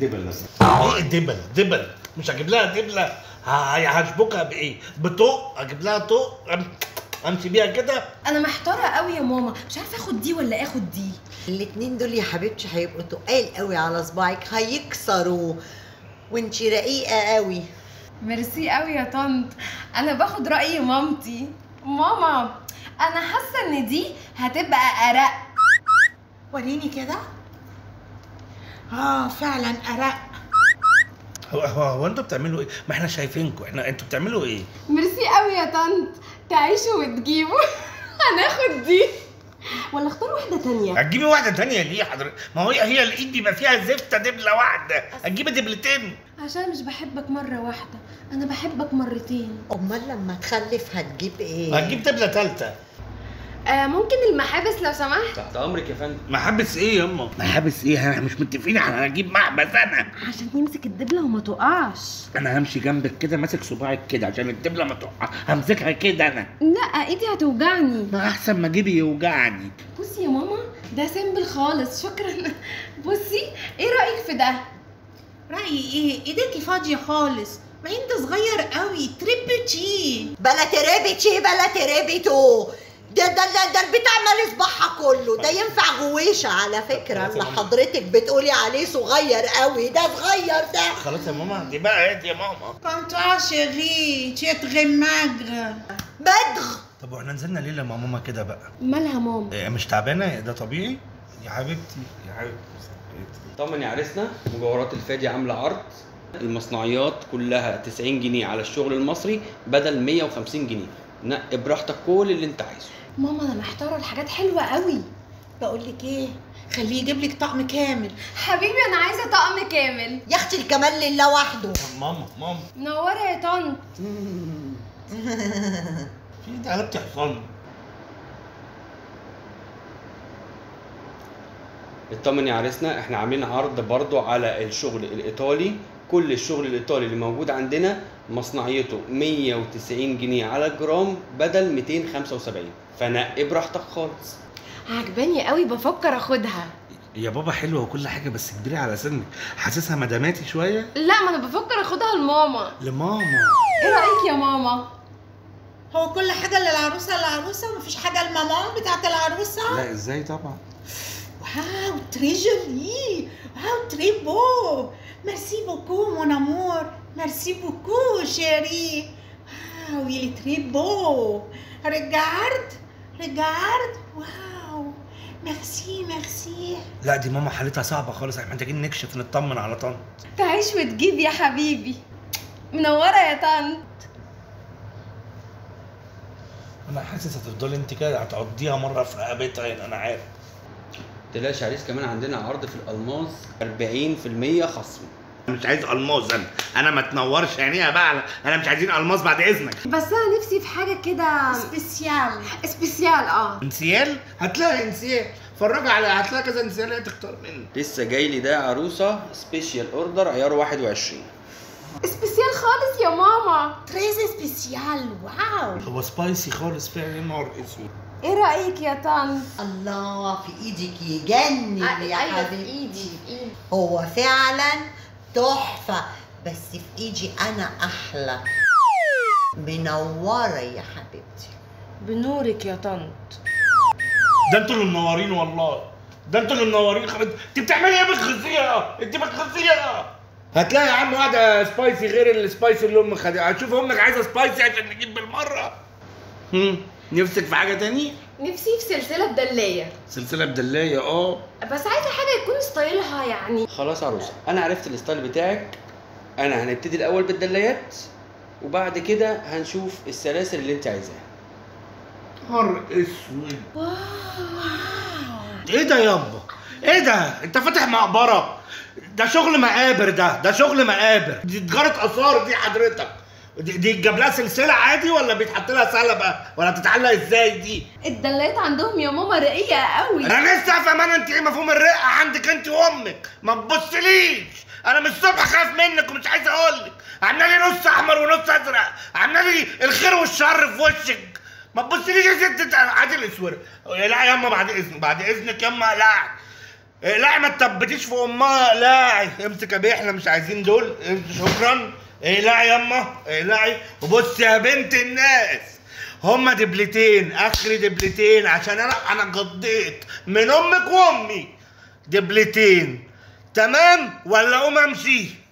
دبل بس ايه دبل دبل مش هجيب لها دبله ه- هشبكها بايه بطوق اجيب لها طوق أم- امشي بيها كده انا محتاره قوي يا ماما مش عارفه اخد دي ولا اخد دي الاتنين دول يا حبيبتي هيبقوا تقال قوي على صباعك هيكسروا وانتي رقيقه قوي ميرسي قوي يا طنط انا باخد راي مامتي ماما انا حاسه ان دي هتبقى ارق وريني كده اه فعلا ارق هو هو, هو انتوا بتعملوا ايه ما احنا شايفينكم احنا انتوا بتعملوا ايه ميرسي قوي يا طنط تعيشوا وتجيبوا هناخد دي ولا اختار واحده تانية هتجيبي واحده تانية ليه حضرتك ما هو هي هي الايد بيبقى فيها زفته دبله واحده هتجيبي دبلتين عشان مش بحبك مره واحده انا بحبك مرتين امال لما تخلف هتجيب ايه هتجيب دبله ثالثه آه ممكن المحابس لو سمحت تحت امرك يا فندم محابس ايه ياما محابس ايه احنا مش متفقين على هجيب محبس انا عشان يمسك الدبله وما تقعش انا همشي جنبك كده ماسك صباعك كده عشان الدبله ما تقع همسكها كده انا لا ايدي هتوجعني ما احسن ما جيبي يوجعني بصي يا ماما ده سيمبل خالص شكرا بصي ايه رايك في ده رايي ايه ايديكي فاضيه خالص ما انت صغير قوي تريبتي بلا تربتي بلا تربتو ده ده ده, ده البتاع مال صباعها كله ده ينفع جويشه على فكره اللي حضرتك بتقولي عليه صغير قوي ده صغير ده خلاص يا ماما دي بقى هات يا ماما كونتوا شيري tu es très maigre بدغ طب واحنا نزلنا ليه لما ماما كده بقى مالها ماما إيه مش تعبانه ده طبيعي يا حبيبتي يا حبيبتي طمن يا عريسنا مجوهرات الفادي عامله عرض المصنعيات كلها 90 جنيه على الشغل المصري بدل 150 جنيه نقي براحتك كل اللي انت عايزه ماما انا محتاره الحاجات حلوه قوي بقول لك ايه خليه يجيب لك طقم كامل حبيبي انا عايزه طقم كامل يا اختي الكمال لله وحده ماما ماما منوره يا طنط في ده قلبتي حصان اطمن يا عريسنا احنا عاملين عرض برضو على الشغل الايطالي كل الشغل الايطالي اللي موجود عندنا مصنعيته 190 جنيه على الجرام بدل 275 فنقي براحتك خالص عجباني قوي بفكر اخدها يا بابا حلوه وكل حاجه بس كبيره على سنك حاسسها مداماتي شويه لا ما انا بفكر اخدها لماما لماما ايه رايك يا ماما هو كل حاجه للعروسه العروسه مفيش حاجه للمامان بتاعت العروسه لا ازاي طبعا واو تري جولي واو تري بو ميرسي بوكو مون امور ميرسي بوكو شيري واو il est très beau regarde regarde واو ميرسي ميرسي لا دي ماما حالتها صعبه خالص احنا محتاجين نكشف نطمن على طنط تعيش وتجيب يا حبيبي منوره يا طنط انا حاسس هتفضلي انت كده هتعضيها مره في رقبتها هنا انا عارف تلاقي يا عريس كمان عندنا عرض في الالماس 40% خصم مش عايز الماس انا انا ما تنورش عينيها بقى انا مش عايزين الماس بعد اذنك بس انا نفسي في حاجه كده سبيسيال سبيسيال اه انسيال هتلاقي انسيال فرجي على هتلاقي كذا انسيال هي تختار منه لسه جاي لي ده عروسه سبيشال اوردر عيار 21 سبيسيال خالص يا ماما تري سبيسيال واو هو سبايسي خالص فعلا يا نهار اسود ايه رايك يا طنط الله في ايدك يجنن يا ايوه في حبيبتي ايدي في ايدي هو فعلا تحفة بس في ايدي انا احلى منورة يا حبيبتي بنورك يا طنط ده انتوا اللي منورين والله ده انتوا اللي منورين خ... انت بتعملي ايه بتخزيها انت بتخزيها هتلاقي يا عم واحده سبايسي غير السبايسي اللي امك خدها هتشوف امك عايزه سبايسي عشان نجيب بالمره هم نفسك في حاجه تاني نفسي في سلسله بدلايه سلسله بدلايه اه بس عايزه حاجه يكون ستايلها يعني خلاص يا عروسه انا عرفت الستايل بتاعك انا هنبتدي الاول بالدلايات وبعد كده هنشوف السلاسل اللي انت عايزاها نهار اسود ايه ده يابا ايه ده انت فاتح مقبره ده شغل مقابر ده ده شغل مقابر دي تجاره اثار دي حضرتك دي, دي تجيب لها سلسله عادي ولا بيتحط لها سلبه ولا بتتعلق ازاي دي الدلايات عندهم يا ماما رقيقه قوي انا لسه افهم انا انت ايه مفهوم الرقه عندك انت وامك ما تبصليش انا من الصبح خايف منك ومش عايز اقول لك عامله لي نص احمر ونص ازرق عامله لي الخير والشر في وشك ما تبصليش يا ست انت عادل اسود لا ياما بعد اذنك بعد اذنك ياما لا اقلعي ما تثبتيش في امها اقلعي امسك يا بيه احنا مش عايزين دول انت شكرا اقلعي يما اقلعي وبص يا بنت الناس هما دبلتين اخري دبلتين عشان انا انا قضيت من امك وامي دبلتين تمام ولا اقوم امشي